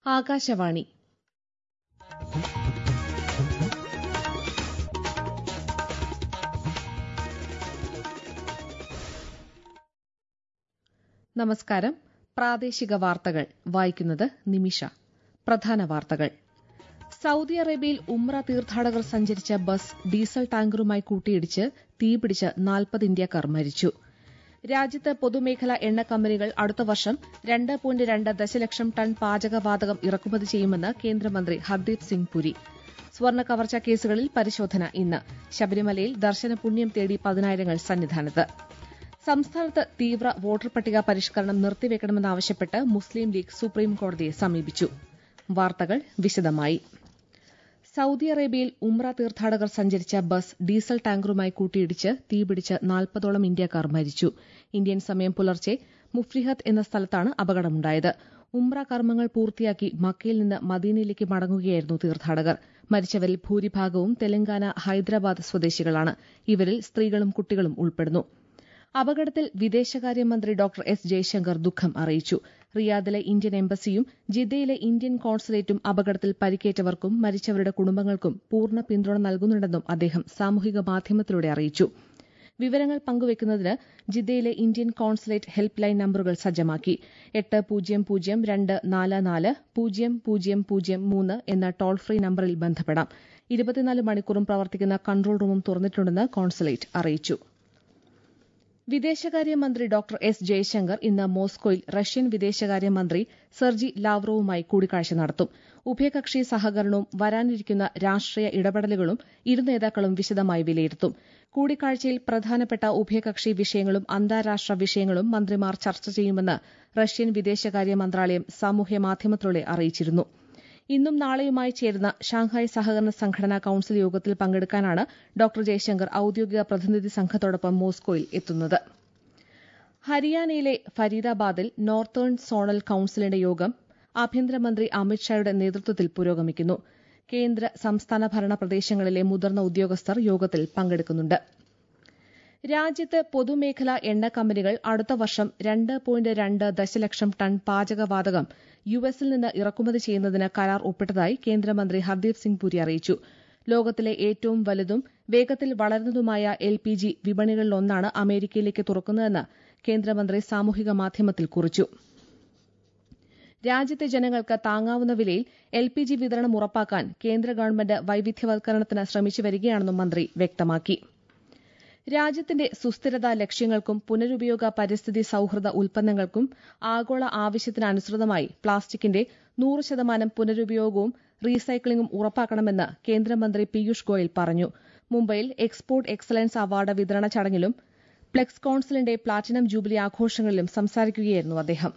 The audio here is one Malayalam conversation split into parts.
ആകാശവാണി നമസ്കാരം പ്രാദേശിക വാർത്തകൾ വായിക്കുന്നത് നിമിഷ പ്രധാന വാർത്തകൾ സൌദി അറേബ്യയിൽ ഉമ്ര തീർത്ഥാടകർ സഞ്ചരിച്ച ബസ് ഡീസൽ ടാങ്കറുമായി കൂട്ടിയിടിച്ച് തീപിടിച്ച് നാൽപ്പത് ഇന്ത്യക്കാർ മരിച്ചു രാജ്യത്ത് പൊതുമേഖലാ എണ്ണ കമ്പനികൾ അടുത്ത വർഷം രണ്ട് പോയിന്റ് രണ്ട് ദശലക്ഷം ടൺ പാചകവാതകം ഇറക്കുമതി ചെയ്യുമെന്ന് കേന്ദ്രമന്ത്രി ഹർദീപ് സിംഗ് പുരി സ്വർണ്ണ കവർച്ച കേസുകളിൽ പരിശോധന ഇന്ന് ശബരിമലയിൽ ദർശന പുണ്യം തേടി പതിനായിരങ്ങൾ സന്നിധാനത്ത് സംസ്ഥാനത്ത് തീവ്ര വോട്ടർ പട്ടിക പരിഷ്കരണം നിർത്തിവെക്കണമെന്നാവശ്യപ്പെട്ട് മുസ്ലിം ലീഗ് സുപ്രീം കോടതിയെ സമീപിച്ചു വാർത്തകൾ വിശദമായി സൌദി അറേബ്യയിൽ ഉമ്ര തീർത്ഥാടകർ സഞ്ചരിച്ച ബസ് ഡീസൽ ടാങ്കറുമായി കൂട്ടിയിടിച്ച് തീപിടിച്ച് നാൽപ്പതോളം ഇന്ത്യക്കാർ മരിച്ചു ഇന്ത്യൻ സമയം പുലർച്ചെ മുഫ്രിഹത്ത് എന്ന സ്ഥലത്താണ് അപകടമുണ്ടായത് ഉമ്ര കർമ്മങ്ങൾ പൂർത്തിയാക്കി മക്കയിൽ നിന്ന് മദീനയിലേക്ക് മടങ്ങുകയായിരുന്നു തീർത്ഥാടകർ മരിച്ചവരിൽ ഭൂരിഭാഗവും തെലങ്കാന ഹൈദരാബാദ് സ്വദേശികളാണ് ഇവരിൽ സ്ത്രീകളും കുട്ടികളും ഉൾപ്പെടുന്നു അപകടത്തിൽ വിദേശകാര്യമന്ത്രി ഡോക്ടർ എസ് ജയശങ്കർ ദുഃഖം അറിയിച്ചു റിയാദിലെ ഇന്ത്യൻ എംബസിയും ജിദ്ദയിലെ ഇന്ത്യൻ കോൺസുലേറ്റും അപകടത്തിൽ പരിക്കേറ്റവർക്കും മരിച്ചവരുടെ കുടുംബങ്ങൾക്കും പൂർണ്ണ പിന്തുണ നൽകുന്നുണ്ടെന്നും അദ്ദേഹം സാമൂഹിക മാധ്യമത്തിലൂടെ അറിയിച്ചു വിവരങ്ങൾ പങ്കുവയ്ക്കുന്നതിന് ജിദ്ദയിലെ ഇന്ത്യൻ കോൺസുലേറ്റ് ഹെൽപ്പ് ലൈൻ നമ്പറുകൾ സജ്ജമാക്കി എട്ട് പൂജ്യം പൂജ്യം രണ്ട് നാല് നാല് പൂജ്യം പൂജ്യം പൂജ്യം മൂന്ന് എന്ന ടോൾ ഫ്രീ നമ്പറിൽ ബന്ധപ്പെടാം ഇരുപത്തിനാല് മണിക്കൂറും പ്രവർത്തിക്കുന്ന കൺട്രോൾ റൂമും തുറന്നിട്ടുണ്ടെന്ന് കോൺസുലേറ്റ് അറിയിച്ചു വിദേശകാര്യമന്ത്രി ഡോക്ടർ എസ് ജയശങ്കർ ഇന്ന് മോസ്കോയിൽ റഷ്യൻ വിദേശകാര്യമന്ത്രി സെർജി ലാവ്റോവുമായി കൂടിക്കാഴ്ച നടത്തും ഉഭയകക്ഷി സഹകരണവും വരാനിരിക്കുന്ന രാഷ്ട്രീയ ഇടപെടലുകളും ഇരു നേതാക്കളും വിശദമായി വിലയിരുത്തും കൂടിക്കാഴ്ചയിൽ പ്രധാനപ്പെട്ട ഉഭയകക്ഷി വിഷയങ്ങളും അന്താരാഷ്ട്ര വിഷയങ്ങളും മന്ത്രിമാർ ചർച്ച ചെയ്യുമെന്ന് റഷ്യൻ വിദേശകാര്യ മന്ത്രാലയം സാമൂഹ്യ മാധ്യമത്തിലൂടെ അറിയിച്ചിരുന്നു ഇന്നും നാളെയുമായി ചേരുന്ന ഷാങ്ഹായ് സഹകരണ സംഘടനാ കൌൺസിൽ യോഗത്തിൽ പങ്കെടുക്കാനാണ് ഡോക്ടർ ജയശങ്കർ ഔദ്യോഗിക പ്രതിനിധി സംഘത്തോടൊപ്പം മോസ്കോയിൽ എത്തുന്നത് ഹരിയാനയിലെ ഫരീദാബാദിൽ നോർത്തേൺ സോണൽ കൌൺസിലിന്റെ യോഗം ആഭ്യന്തരമന്ത്രി അമിത്ഷായുടെ നേതൃത്വത്തിൽ പുരോഗമിക്കുന്നു കേന്ദ്ര സംസ്ഥാന ഭരണ പ്രദേശങ്ങളിലെ മുതിർന്ന ഉദ്യോഗസ്ഥർ യോഗത്തിൽ പങ്കെടുക്കുന്നുണ്ട് രാജ്യത്ത് പൊതുമേഖലാ എണ്ണ കമ്പനികൾ അടുത്ത വർഷം രണ്ട് പോയിന്റ് രണ്ട് ദശലക്ഷം ടൺ പാചകവാതകം യു എസിൽ നിന്ന് ഇറക്കുമതി ചെയ്യുന്നതിന് കരാർ ഒപ്പിട്ടതായി കേന്ദ്രമന്ത്രി ഹർദീപ് സിംഗ് പുരി അറിയിച്ചു ലോകത്തിലെ ഏറ്റവും വലുതും വേഗത്തിൽ വളരുന്നതുമായ എൽ പി ജി വിപണികളിലൊന്നാണ് അമേരിക്കയിലേക്ക് തുറക്കുന്നതെന്ന് കേന്ദ്രമന്ത്രി സാമൂഹിക മാധ്യമത്തിൽ കുറിച്ചു രാജ്യത്തെ ജനങ്ങൾക്ക് താങ്ങാവുന്ന വിലയിൽ എൽ പി ജി വിതരണം ഉറപ്പാക്കാൻ കേന്ദ്ര ഗവൺമെന്റ് വൈവിധ്യവൽക്കരണത്തിന് ശ്രമിച്ചു വരികയാണെന്നും മന്ത്രി വ്യക്തമാക്കി രാജ്യത്തിന്റെ സുസ്ഥിരത ലക്ഷ്യങ്ങൾക്കും പുനരുപയോഗ പരിസ്ഥിതി സൌഹൃദ ഉൽപ്പന്നങ്ങൾക്കും ആഗോള ആവശ്യത്തിനനുസൃതമായി പ്ലാസ്റ്റിക്കിന്റെ നൂറ് ശതമാനം പുനരുപയോഗവും റീസൈക്ലിംഗും ഉറപ്പാക്കണമെന്ന് കേന്ദ്രമന്ത്രി പീയൂഷ് ഗോയൽ പറഞ്ഞു മുംബൈയിൽ എക്സ്പോർട്ട് എക്സലൻസ് അവാർഡ് വിതരണ ചടങ്ങിലും ഫ്ലെക്സ് കൌൺസിലിന്റെ പ്ലാറ്റിനം ജൂബിലി ആഘോഷങ്ങളിലും സംസാരിക്കുകയായിരുന്നു അദ്ദേഹം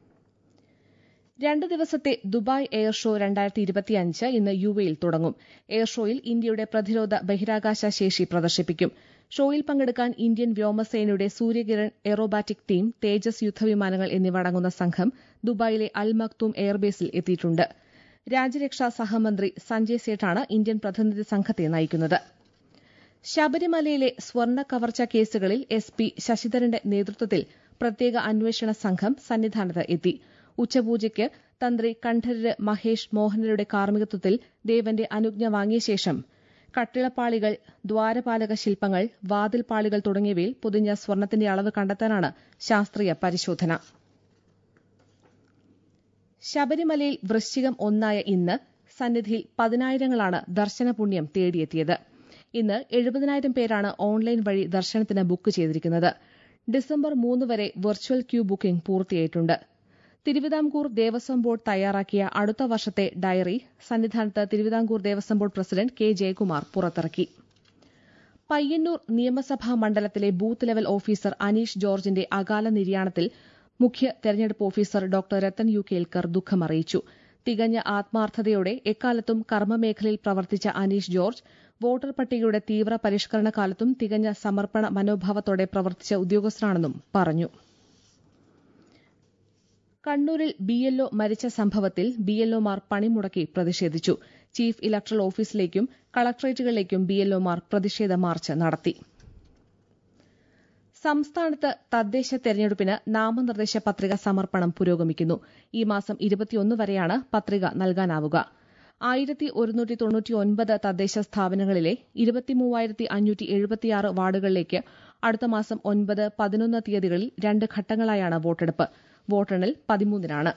രണ്ട് ദിവസത്തെ ദുബായ് എയർ ഷോ രണ്ടായിരത്തി ഇരുപത്തിയഞ്ച് ഇന്ന് യു എയിൽ തുടങ്ങും എയർ ഷോയിൽ ഇന്ത്യയുടെ പ്രതിരോധ ബഹിരാകാശ ശേഷി പ്രദർശിപ്പിക്കും ഷോയിൽ പങ്കെടുക്കാൻ ഇന്ത്യൻ വ്യോമസേനയുടെ സൂര്യകിരൺ എറോബാറ്റിക് ടീം തേജസ് യുദ്ധവിമാനങ്ങൾ എന്നിവ അടങ്ങുന്ന സംഘം ദുബായിലെ അൽ മക്തൂം എയർബേസിൽ എത്തിയിട്ടുണ്ട് രാജ്യരക്ഷാ സഹമന്ത്രി സഞ്ജയ് സേഠാണ് ഇന്ത്യൻ പ്രതിനിധി സംഘത്തെ നയിക്കുന്നത് ശബരിമലയിലെ സ്വർണ്ണ കവർച്ച കേസുകളിൽ എസ് പി ശശിധരന്റെ നേതൃത്വത്തിൽ പ്രത്യേക അന്വേഷണ സംഘം സന്നിധാനത്ത് എത്തി ഉച്ചപൂജയ്ക്ക് തന്ത്രി കണ്ഠരര് മഹേഷ് മോഹനരുടെ കാർമ്മികത്വത്തിൽ ദേവന്റെ അനുജ്ഞ വാങ്ങിയ ശേഷം കട്ടിളപ്പാളികൾ ദ്വാരപാലക ശില്പങ്ങൾ വാതിൽപാളികൾ തുടങ്ങിയവയിൽ പൊതിഞ്ഞ സ്വർണത്തിന്റെ അളവ് കണ്ടെത്താനാണ് ശാസ്ത്രീയ പരിശോധന ശബരിമലയിൽ വൃശ്ചികം ഒന്നായ ഇന്ന് സന്നിധിയിൽ പതിനായിരങ്ങളാണ് ദർശനപുണ്യം തേടിയെത്തിയത് ഇന്ന് എഴുപതിനായിരം പേരാണ് ഓൺലൈൻ വഴി ദർശനത്തിന് ബുക്ക് ചെയ്തിരിക്കുന്നത് ഡിസംബർ മൂന്ന് വരെ വെർച്വൽ ക്യൂ ബുക്കിംഗ് പൂർത്തിയായിട്ടുണ്ട് തിരുവിതാംകൂർ ദേവസ്വം ബോർഡ് തയ്യാറാക്കിയ അടുത്ത വർഷത്തെ ഡയറി സന്നിധാനത്ത് Thiruvithamkoor Devaswom board president K Jayakumar പുറത്തിറക്കി പയ്യന്നൂർ നിയമസഭാ മണ്ഡലത്തിലെ ബൂത്ത് ലെവൽ ഓഫീസർ അനീഷ് ജോർജിന്റെ അകാല നിര്യാണത്തിൽ മുഖ്യ തെരഞ്ഞെടുപ്പ് officer doctor Rathan U Kelkar ദുഃഖമറിയിച്ചു തികഞ്ഞ ആത്മാർത്ഥതയോടെ എക്കാലത്തും കർമ്മമേഖലയിൽ പ്രവർത്തിച്ച അനീഷ് ജോർജ് വോട്ടർ പട്ടികയുടെ തീവ്ര പരിഷ്കരണ കാലത്തും തികഞ്ഞ സമർപ്പണ മനോഭാവത്തോടെ പ്രവർത്തിച്ച ഉദ്യോഗസ്ഥനാണെന്നും പറഞ്ഞു കണ്ണൂരിൽ ബിഎൽഒ മരിച്ച സംഭവത്തിൽ ബിഎൽഒമാർ പണിമുടക്കി പ്രതിഷേധിച്ചു ചീഫ് ഇലക്ടറൽ ഓഫീസിലേക്കും കളക്ടറേറ്റുകളിലേക്കും ബിഎൽഒമാർ പ്രതിഷേധ മാർച്ച് നടത്തി സംസ്ഥാനത്ത് തദ്ദേശ തെരഞ്ഞെടുപ്പിന് നാമനിർദ്ദേശ പത്രിക സമർപ്പണം പുരോഗമിക്കുന്നു ഈ മാസം ഇരുപത്തിയൊന്ന് വരെയാണ് പത്രിക നൽകാനാവുക ആയിരത്തി ഒരുന്നൂറ്റി തൊണ്ണൂറ്റിയൊൻപത് തദ്ദേശ സ്ഥാപനങ്ങളിലെ ഇരുപത്തിമൂവായിരത്തി അഞ്ഞൂറ്റി എഴുപത്തിയാറ് വാർഡുകളിലേക്ക് അടുത്ത മാസം ഒൻപത് പതിനൊന്ന് തീയതികളിൽ രണ്ട് ഘട്ടങ്ങളായാണ് വോട്ടെടുപ്പ് വോട്ടെണ്ണൽ പതിമൂന്നിനാണ്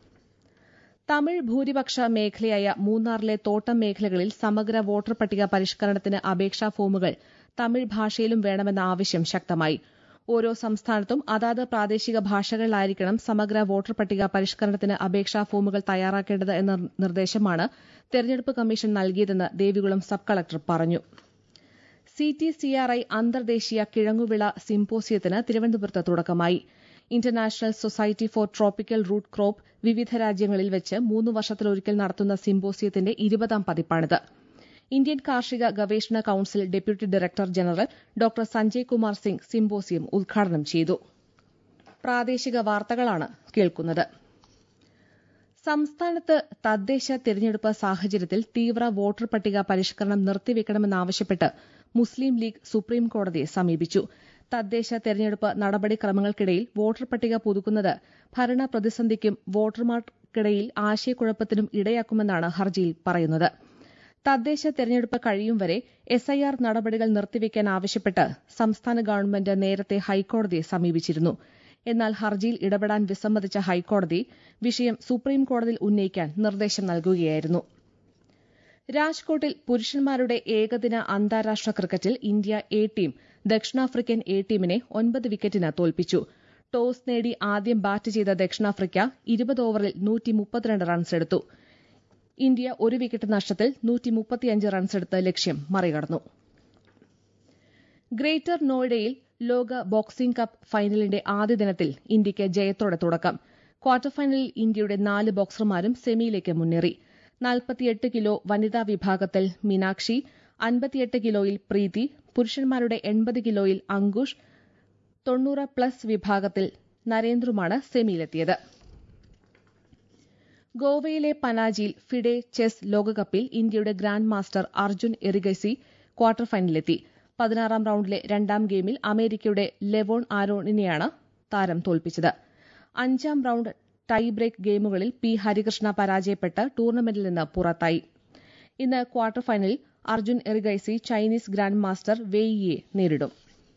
തമിഴ് ഭൂരിപക്ഷ മേഖലയായ മൂന്നാറിലെ തോട്ടം മേഖലകളിൽ സമഗ്ര വോട്ടർ പട്ടിക പരിഷ്കരണത്തിന് അപേക്ഷാ ഫോമുകൾ തമിഴ് ഭാഷയിലും വേണമെന്ന ആവശ്യം ശക്തമായി ഓരോ സംസ്ഥാനത്തും അതാത് പ്രാദേശിക ഭാഷകളിലായിരിക്കണം സമഗ്ര വോട്ടർ പട്ടിക പരിഷ്കരണത്തിന് അപേക്ഷാ ഫോമുകൾ തയ്യാറാക്കേണ്ടത് എന്ന നിർദ്ദേശമാണ് തെരഞ്ഞെടുപ്പ് കമ്മീഷൻ നൽകിയതെന്ന് ദേവികുളം സബ് കളക്ടർ പറഞ്ഞു C T C R I അന്തർദേശീയ കിഴങ്ങുവിള സിംപോസിയത്തിന് തിരുവനന്തപുരത്ത് തുടക്കമായി international society for tropical root crop വിവിധ രാജ്യങ്ങളിൽ വെച്ച് മൂന്ന് വർഷത്തിലൊരിക്കൽ നടത്തുന്ന സിംപോസിയത്തിന്റെ ഇരുപതാം പതിപ്പാണിത് ഇന്ത്യൻ കാർഷിക ഗവേഷണ council deputy director general doctor Sanjay Kumar Singh symposium ഉദ്ഘാടനം ചെയ്തു പ്രാദേശിക വാർത്തകളാണ് കേൾക്കുന്നത് സംസ്ഥാനത്ത് തദ്ദേശ തെരഞ്ഞെടുപ്പ് സാഹചര്യത്തിൽ തീവ്ര വോട്ടർ പട്ടിക പരിഷ്കരണം നിർത്തിവെക്കണമെന്നാവശ്യപ്പെട്ട് മുസ്ലിം ലീഗ് സുപ്രീംകോടതിയെ സമീപിച്ചു തദ്ദേശ തെരഞ്ഞെടുപ്പ് നടപടിക്രമങ്ങൾക്കിടയിൽ വോട്ടർ പട്ടിക പുതുക്കുന്നത് ഭരണ പ്രതിസന്ധിക്കും വോട്ടർമാർക്കിടയിൽ ആശയക്കുഴപ്പത്തിനും ഇടയാക്കുമെന്നാണ് ഹർജിയിൽ പറയുന്നത് തദ്ദേശ തെരഞ്ഞെടുപ്പ് കഴിയും വരെ എസ്ഐആർ നടപടികൾ നിർത്തിവെക്കാൻ ആവശ്യപ്പെട്ട് സംസ്ഥാന ഗവൺമെന്റ് നേരത്തെ ഹൈക്കോടതിയെ സമീപിച്ചിരുന്നു എന്നാൽ ഹർജിയിൽ ഇടപെടാൻ വിസമ്മതിച്ച ഹൈക്കോടതി വിഷയം സുപ്രീംകോടതിയിൽ ഉന്നയിക്കാൻ നിർദ്ദേശം നൽകുകയായിരുന്നു രാജ്കോട്ടിൽ പുരുഷന്മാരുടെ ഏകദിന അന്താരാഷ്ട്ര ക്രിക്കറ്റിൽ ഇന്ത്യ എ ടീം ദക്ഷിണാഫ്രിക്കൻ എ ടീമിനെ ഒൻപത് വിക്കറ്റിന് തോൽപ്പിച്ചു ടോസ് നേടി ആദ്യം ബാറ്റ് ചെയ്ത ദക്ഷിണാഫ്രിക്ക ഇരുപത് ഓവറിൽ നൂറ്റി മുപ്പത്തിരണ്ട് റൺസെടുത്തു ഇന്ത്യ ഒരു വിക്കറ്റ് നഷ്ടത്തിൽ നൂറ്റി മുപ്പത്തിയഞ്ച് റൺസെടുത്ത് ലക്ഷ്യം മറികടന്നു ഗ്രേറ്റർ നോയിഡയിൽ ലോക ബോക്സിംഗ് കപ്പ് ഫൈനലിന്റെ ആദ്യ ദിനത്തിൽ ഇന്ത്യയ്ക്ക് ജയത്തോടെ തുടക്കം ക്വാർട്ടർ ഫൈനലിൽ ഇന്ത്യയുടെ നാല് ബോക്സർമാരും സെമിയിലേക്ക് മുന്നേറി നാൽപ്പത്തിയെട്ട് കിലോ വനിതാ വിഭാഗത്തിൽ മീനാക്ഷി അൻപത്തിയെട്ട് കിലോയിൽ പ്രീതി പുരുഷന്മാരുടെ എൺപത് കിലോയിൽ അങ്കുഷ് തൊണ്ണൂറ് പ്ലസ് വിഭാഗത്തിൽ നരേന്ദ്രുമാണ് സെമിയിലെത്തിയത് ഗോവയിലെ പനാജിയിൽ ഫിഡെ ചെസ് ലോകകപ്പിൽ ഇന്ത്യയുടെ grand master Arjun Erigaisi quarter ഫൈനലിലെത്തി പതിനാറാം റൌണ്ടിലെ രണ്ടാം ഗെയിമിൽ അമേരിക്കയുടെ ലെവോൺ ആരോണിനെയാണ് താരം തോൽപ്പിച്ചത് അഞ്ചാം റൌണ്ട് ടൈ ബ്രേക്ക് ഗെയിമുകളിൽ പി ഹരികൃഷ്ണ പരാജയപ്പെട്ട് ടൂർണമെന്റിൽ നിന്ന് പുറത്തായി ഇന്ന് ക്വാർട്ടർ ഫൈനലിൽ Arjun Erigaisi Chinese grand master വെയിയെ നേരിടും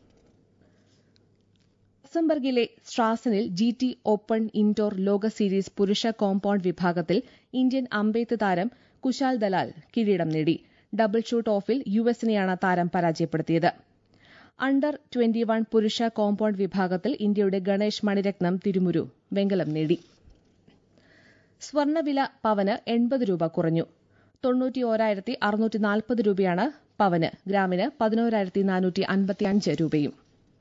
ലക്സംബർഗിലെ സ്ട്രാസനിൽ ജി ടി ഓപ്പൺ ഇൻഡോർ ലോക സീരീസ് പുരുഷ കോമ്പൌണ്ട് വിഭാഗത്തിൽ ഇന്ത്യൻ അമ്പെയ്ത്ത് താരം കുശാൽ ദലാൽ കിരീടം നേടി ഡബിൾ ഷൂട്ട് ഓഫിൽ യു എസിനെയാണ് താരം പരാജയപ്പെടുത്തിയത് അണ്ടർ ട്വന്റി വൺ പുരുഷ കോമ്പൌണ്ട് വിഭാഗത്തിൽ ഇന്ത്യയുടെ ഗണേഷ് മണിരത്നം തിരുമുരു വെങ്കലം നേടി സ്വർണ്ണവില പവന് എൺപത് രൂപ കുറഞ്ഞു തൊണ്ണൂറ്റി ഓരായിരത്തി അറുന്നൂറ്റി നാൽപ്പത് രൂപയാണ് പവന് ഗ്രാമിന് പതിനോരായിരത്തി നാനൂറ്റി അൻപത്തിയഞ്ച് രൂപയും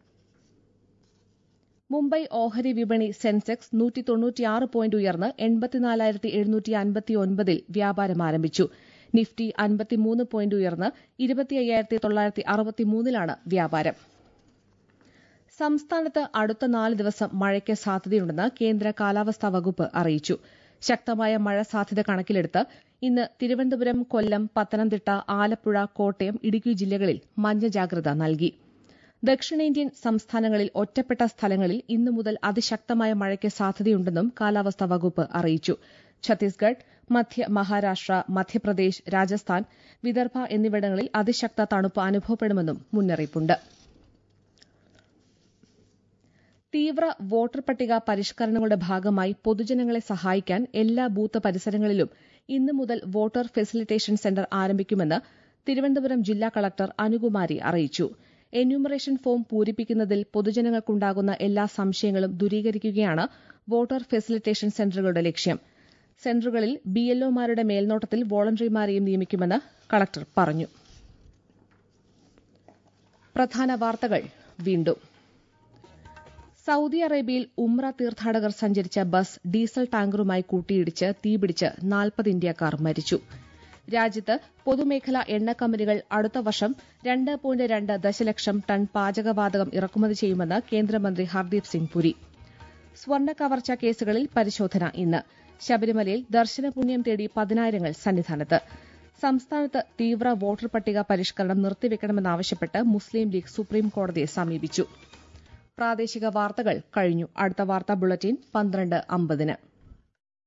മുംബൈ ഓഹരി വിപണി സെൻസെക്സ് നൂറ്റി തൊണ്ണൂറ്റിയാറ് പോയിന്റ് ഉയർന്ന് എൺപത്തിനാലായിരത്തി എഴുന്നൂറ്റി അൻപത്തിയൊൻപതിൽ വ്യാപാരം ആരംഭിച്ചു നിഫ്റ്റി അൻപത്തിമൂന്ന് പോയിന്റ് ഉയർന്ന് ഇരുപത്തി അയ്യായിരത്തി തൊള്ളായിരത്തി അറുപത്തിമൂന്നിലാണ് വ്യാപാരം സംസ്ഥാനത്ത് അടുത്ത നാല് ദിവസം മഴയ്ക്ക് സാധ്യതയുണ്ടെന്ന് കേന്ദ്ര കാലാവസ്ഥാ വകുപ്പ് അറിയിച്ചു ശക്തമായ മഴ സാധ്യത കണക്കിലെടുത്ത് ഇന്ന് തിരുവനന്തപുരം കൊല്ലം പത്തനംതിട്ട ആലപ്പുഴ കോട്ടയം ഇടുക്കി ജില്ലകളിൽ മഞ്ഞ ജാഗ്രത നൽകി ദക്ഷിണേന്ത്യൻ സംസ്ഥാനങ്ങളിൽ ഒറ്റപ്പെട്ട സ്ഥലങ്ങളിൽ ഇന്നു മുതൽ അതിശക്തമായ മഴയ്ക്ക് സാധ്യതയുണ്ടെന്നും കാലാവസ്ഥാ വകുപ്പ് അറിയിച്ചു ഛത്തീസ്ഗഡ് മധ്യ മഹാരാഷ്ട്ര മധ്യപ്രദേശ് രാജസ്ഥാൻ വിദർഭ എന്നിവിടങ്ങളിൽ അതിശക്ത തണുപ്പ് അനുഭവപ്പെടുമെന്നും മുന്നറിയിപ്പുണ്ട് തീവ്ര വോട്ടർ പട്ടിക പരിഷ്കരണങ്ങളുടെ ഭാഗമായി പൊതുജനങ്ങളെ സഹായിക്കാൻ എല്ലാ ബൂത്ത് പരിസരങ്ങളിലും ഇന്നു മുതൽ വോട്ടർ ഫെസിലിറ്റേഷൻ സെന്റർ ആരംഭിക്കുമെന്ന് തിരുവനന്തപുരം ജില്ലാ കളക്ടർ അനുകുമാരി അറിയിച്ചു എന്യൂമറേഷൻ ഫോം പൂരിപ്പിക്കുന്നതിൽ പൊതുജനങ്ങൾക്കുണ്ടാകുന്ന എല്ലാ സംശയങ്ങളും ദൂരീകരിക്കുകയാണ് വോട്ടർ ഫെസിലിറ്റേഷൻ സെന്ററുകളുടെ ലക്ഷ്യം സെന്ററുകളിൽ ബിഎൽഒമാരുടെ മേൽനോട്ടത്തിൽ വോളണ്ടറിമാരെയും നിയമിക്കുമെന്ന് കളക്ടർ പറഞ്ഞു പ്രധാന വാർത്തകൾ വീണ്ടും സൌദി അറേബ്യയിൽ ഉംറ തീർത്ഥാടകർ സഞ്ചരിച്ച ബസ് ഡീസൽ ടാങ്കറുമായി കൂട്ടിയിടിച്ച് തീപിടിച്ച് നാൽപ്പത് ഇന്ത്യക്കാർ മരിച്ചു രാജ്യത്ത് പൊതുമേഖലാ എണ്ണ കമ്പനികൾ അടുത്ത വർഷം രണ്ട് പോയിന്റ് രണ്ട് ദശലക്ഷം ടൺ പാചകവാതകം ഇറക്കുമതി ചെയ്യുമെന്ന് കേന്ദ്രമന്ത്രി ഹർദീപ് സിംഗ് പുരി സ്വർണ്ണ കവർച്ചാ കേസുകളിൽ പരിശോധന ഇന്ന് ശബരിമലയിൽ ദർശനപുണ്യം തേടി പതിനായിരങ്ങൾ സന്നിധാനത്ത് സംസ്ഥാനത്ത് തീവ്ര വോട്ടർ പട്ടിക പരിഷ്കരണം നിർത്തിവെക്കണമെന്നാവശ്യപ്പെട്ട് മുസ്ലിം ലീഗ് സുപ്രീം കോടതിയെ സമീപിച്ചു പ്രാദേശിക വാർത്തകൾ കഴിഞ്ഞു അടുത്ത വാർത്താ ബുള്ളറ്റിൻ പന്ത്രണ്ട് അമ്പതിന്